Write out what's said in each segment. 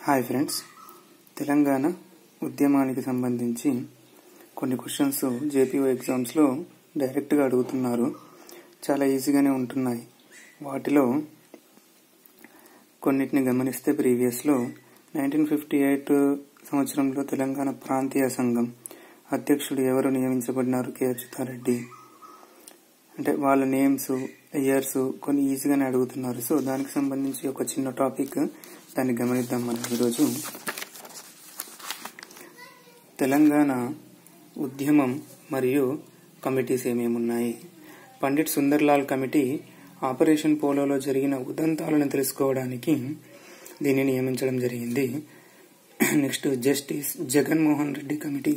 hi friends Telangana ఉద్యమానికి సంబంధించి కొన్ని క్వశ్చన్స్ జేపీఓ ఎగ్జామ్స్లో డైరెక్ట్గా అడుగుతున్నారు చాలా ఈజీగానే ఉంటున్నాయి వాటిలో కొన్నిటిని గమనిస్తే ప్రీవియస్లో నైన్టీన్ ఫిఫ్టీ ఎయిట్ సంవత్సరంలో తెలంగాణ ప్రాంతీయ సంఘం అధ్యక్షుడు ఎవరు నియమించబడినారు కె అచ్యుతారెడ్డి అంటే వాళ్ళ నేమ్స్ ఇయర్స్ కొన్ని ఈజీగానే అడుగుతున్నారు సో దానికి సంబంధించి ఒక చిన్న టాపిక్ దాన్ని గమనిద్దాం మనం ఈరోజు తెలంగాణ ఉద్యమం మరియు కమిటీస్ ఏమేమి ఉన్నాయి పండిట్ సుందర్లాల్ కమిటీ ఆపరేషన్ పోలోలో జరిగిన ఉదంతాలను తెలుసుకోవడానికి దీన్ని నియమించడం జరిగింది next justice Jaganmohan Reddy committee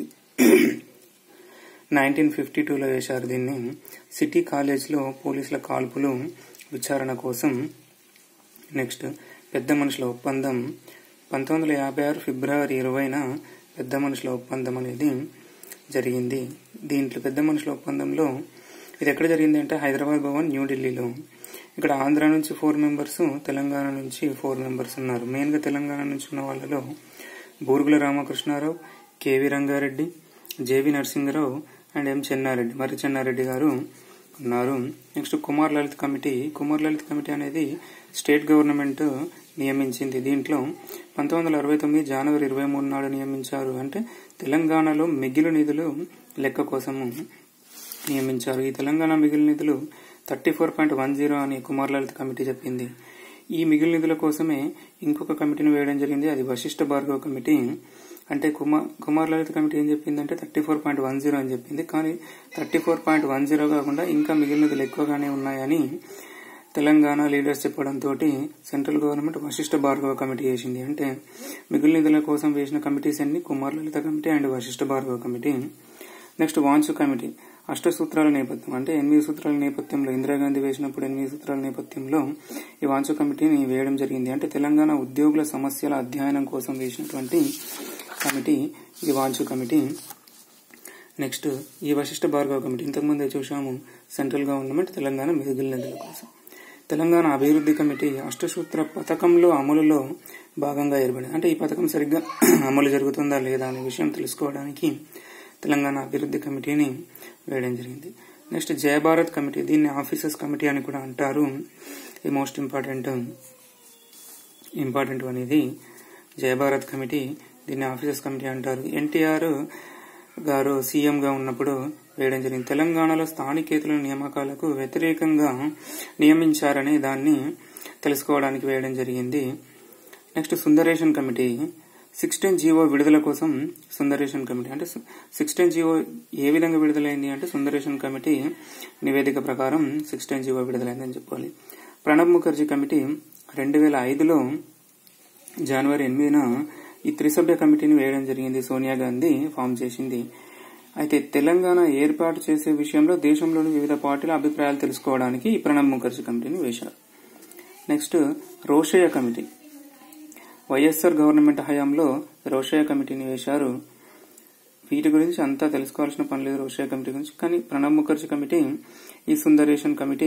nineteen fifty టూలో వేశారు దీన్ని సిటీ కాలేజ్లో పోలీసుల కాల్పులు విచారణ కోసం నెక్స్ట్ పెద్ద మనుషుల ఒప్పందం పంతొమ్మిది వందల యాభై ఆరు ఫిబ్రవరి ఇరవైన పెద్ద మనుషుల ఒప్పందం అనేది జరిగింది దీంట్లో పెద్ద మనుషుల ఒప్పందంలో ఇది ఎక్కడ జరిగింది అంటే హైదరాబాద్ భవన్ న్యూఢిల్లీలో ఇక్కడ ఆంధ్ర నుంచి ఫోర్ మెంబర్స్ తెలంగాణ నుంచి ఫోర్ మెంబర్స్ ఉన్నారు మెయిన్గా తెలంగాణ నుంచి ఉన్న వాళ్ళలో Burugula Ramakrishna Rao K V Ranga Reddy J V Narasimha Rao and M Channa Reddy మరి చెన్నారెడ్డి గారు ఉన్నారు next Kumar Lalit committee Kumar Lalit committee అనేది స్టేట్ గవర్నమెంట్ నియమించింది దీంట్లో పంతొమ్మిది వందల అరవై తొమ్మిది జనవరి ఇరవై మూడు నాడు నియమించారు అంటే తెలంగాణలో మిగిలి నిధులు లెక్క కోసము నియమించారు ఈ తెలంగాణ మిగిలిన నిధులు thirty four point one zero అని కుమార్ లలిత్ కమిటీ చెప్పింది ఈ మిగిలిన నిధుల కోసమే ఇంకొక కమిటీని వేయడం జరిగింది అది వశిష్ఠ భార్గవ్ కమిటీ అంటే కుమార్ కుమార్ లలిత్ కమిటీ ఏం చెప్పిందంటే thirty four point one zero అని చెప్పింది కానీ thirty four point one zero కాకుండా ఇంకా మిగిలినది ఎక్కువగానే ఉన్నాయని తెలంగాణ లీడర్స్ చెప్పడంతో central government Vashishtha Bhargava committee వేసింది అంటే మిగిలిన నిధుల కోసం వేసిన కమిటీస్ అన్ని Kumar Lalita committee and Vashishtha Bhargava committee next Wanchoo committee అష్ట సూత్రాల నేపథ్యం అంటే ఎనిమిది సూత్రాల నేపథ్యంలో ఇందిరాగాంధీ వేసినప్పుడు ఎనిమిది సూత్రాల నేపథ్యంలో ఈ వాంచు కమిటీని వేయడం జరిగింది అంటే తెలంగాణ ఉద్యోగుల సమస్యల అధ్యయనం కోసం వేసినటువంటి కమిటీ ఈ వాంచు కమిటీ నెక్స్ట్ ఈ వశిష్ఠ భార్గవ కమిటీ ఇంతకుముందే చూసాము సెంట్రల్ గవర్నమెంట్ తెలంగాణ మిగిలిన నిధుల కోసం తెలంగాణ అభివృద్ధి కమిటీ అష్టసూత్ర పథకంలో అమలులో భాగంగా ఏర్పడింది అంటే ఈ పథకం సరిగ్గా అమలు జరుగుతుందా లేదా అనే విషయం తెలుసుకోవడానికి తెలంగాణ అభివృద్ధి కమిటీని వేయడం జరిగింది నెక్స్ట్ జయభారత్ కమిటీ దీన్ని ఆఫీసర్స్ కమిటీ అని కూడా అంటారు ఈ మోస్ట్ ఇంపార్టెంట్ ఇంపార్టెంట్ అనేది జయభారత్ కమిటీ దీన్ని ఆఫీసర్స్ కమిటీ అంటారు ఎన్టీఆర్ గారు సీఎంగా ఉన్నప్పుడు వేయడం జరిగింది తెలంగాణలో స్థానికేతుల నియామకాలకు వ్యతిరేకంగా నియమించారని దాన్ని తెలుసుకోవడానికి వేయడం జరిగింది next Sundaresan committee sixteen G O విడుదల కోసం సుందరేషన్ కమిటీ అంటే సిక్స్టీన్ జీవో ఏ విధంగా విడుదలైంది అంటే సుందరేషన్ కమిటీ నివేదిక ప్రకారం సిక్స్టీన్ జీవో విడుదలైందని చెప్పాలి ప్రణబ్ ముఖర్జీ కమిటీ రెండు వేల ఐదులో జనవరి ఎనిమిదిన ఈ త్రిసభ్య కమిటీని వేయడం జరిగింది సోనియా గాంధీ ఫామ్ చేసింది అయితే తెలంగాణ ఏర్పాటు చేసే విషయంలో దేశంలోని వివిధ పార్టీల అభిప్రాయాలు తెలుసుకోవడానికి ఈ ప్రణబ్ ముఖర్జీ కమిటీని వేశారు next Rosaiah committee YSR government హయాంలో రోషయ్య కమిటీని వేశారు వీటి గురించి అంతా తెలుసుకోవాల్సిన పని లేదు రోషయ్య కమిటీ గురించి కానీ ప్రణబ్ ముఖర్జీ కమిటీ ఈ Sundaresan committee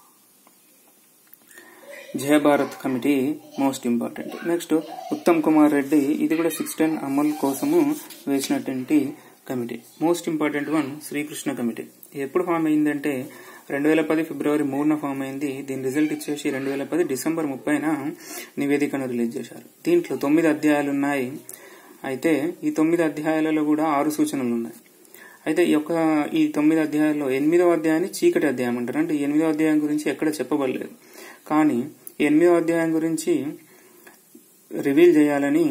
Jayabharat committee most important next Uttam Kumar Reddy ఇది కూడా సిక్స్టీన్ అమలు కోసము వేసినటువంటి committee most important one Srikrishna committee ఎప్పుడు ఫామ్ అయిందంటే రెండు వేల పది ఫిబ్రవరి మూడున ఫామ్ అయింది దీని రిజల్ట్ ఇచ్చేసి రెండు వేల పది డిసెంబర్ ముప్పైన నివేదికను రిలీజ్ చేశారు దీంట్లో తొమ్మిది అధ్యాయాలు ఉన్నాయి అయితే ఈ తొమ్మిది అధ్యాయాలలో కూడా ఆరు సూచనలు ఉన్నాయి అయితే ఈ యొక్క ఈ తొమ్మిది అధ్యాయాల్లో ఎనిమిదవ అధ్యాయాన్ని చీకటి అధ్యాయం అంటారు అంటే ఎనిమిదవ అధ్యాయం గురించి ఎక్కడ చెప్పబడలేదు కానీ ఎనిమిదవ అధ్యాయం గురించి రివీల్ చేయాలని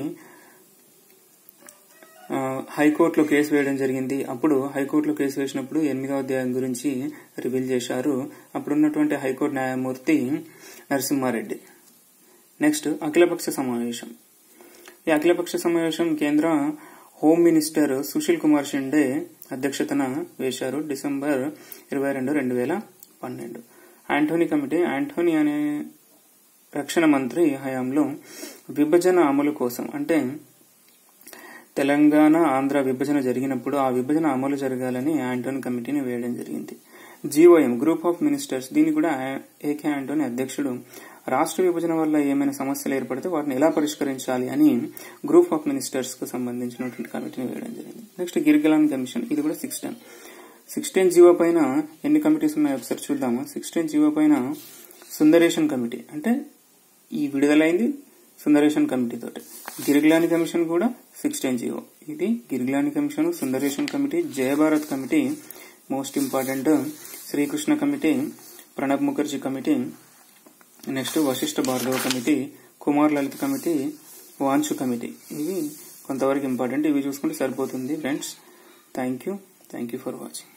హైకోర్టులో కేసు వేయడం జరిగింది అప్పుడు హైకోర్టులో కేసు వేసినప్పుడు ఎనిమిదవ అధ్యాయం గురించి రివీల్ చేశారు అప్పుడున్నటువంటి హైకోర్టు న్యాయమూర్తి నరసింహారెడ్డి నెక్స్ట్ అఖిలపక్ష సమావేశం ఈ అఖిలపక్ష సమావేశం కేంద్ర హోమ్ మినిస్టర్ సుశీల్ కుమార్ షిండే అధ్యక్షతన వేశారు డిసెంబర్ ఇరవై రెండు రెండు వేల పన్నెండు ఆంటోనీ కమిటీ ఆంటోనీ అనే రక్షణ మంత్రి హయాంలో విభజన అమలు కోసం అంటే తెలంగాణ ఆంధ్ర విభజన జరిగినప్పుడు ఆ విభజన అమలు జరగాలని ఆంటోనీ కమిటీని వేయడం జరిగింది జీఓఎం గ్రూప్ ఆఫ్ మినిస్టర్స్ దీన్ని కూడా ఏకే ఆంటోనీ అధ్యక్షుడు రాష్ట్ర విభజన వల్ల ఏమైనా సమస్యలు ఏర్పడితే వాటిని ఎలా పరిష్కరించాలి అని గ్రూప్ ఆఫ్ మినిస్టర్స్ కు సంబంధించినటువంటి కమిటీని వేయడం జరిగింది నెక్స్ట్ గిరిగలాన్ కమిషన్ ఇది కూడా సిక్స్టీన్ సిక్స్టీన్ జీవో పైన ఎన్ని కమిటీస్ ఉన్నాయో ఒకసారి చూద్దాము సిక్స్టీన్ జీవో పైన సుందరేషన్ కమిటీ అంటే ఈ విడుదలైంది సుందరేషన్ కమిటీ తోటి గిరిగ్లాని కమిషన్ కూడా సిక్స్టీన్ జీవో ఇది Girglani commission Sundaresan committee Jayabharat committee most important Srikrishna committee Pranab Mukherjee committee next Vashishtha Bhargava committee Kumar Lalit committee Wanchoo committee ఇవి కొంతవరకు ఇంపార్టెంట్ ఇవి చూసుకుంటే సరిపోతుంది friends thank you thank you for watching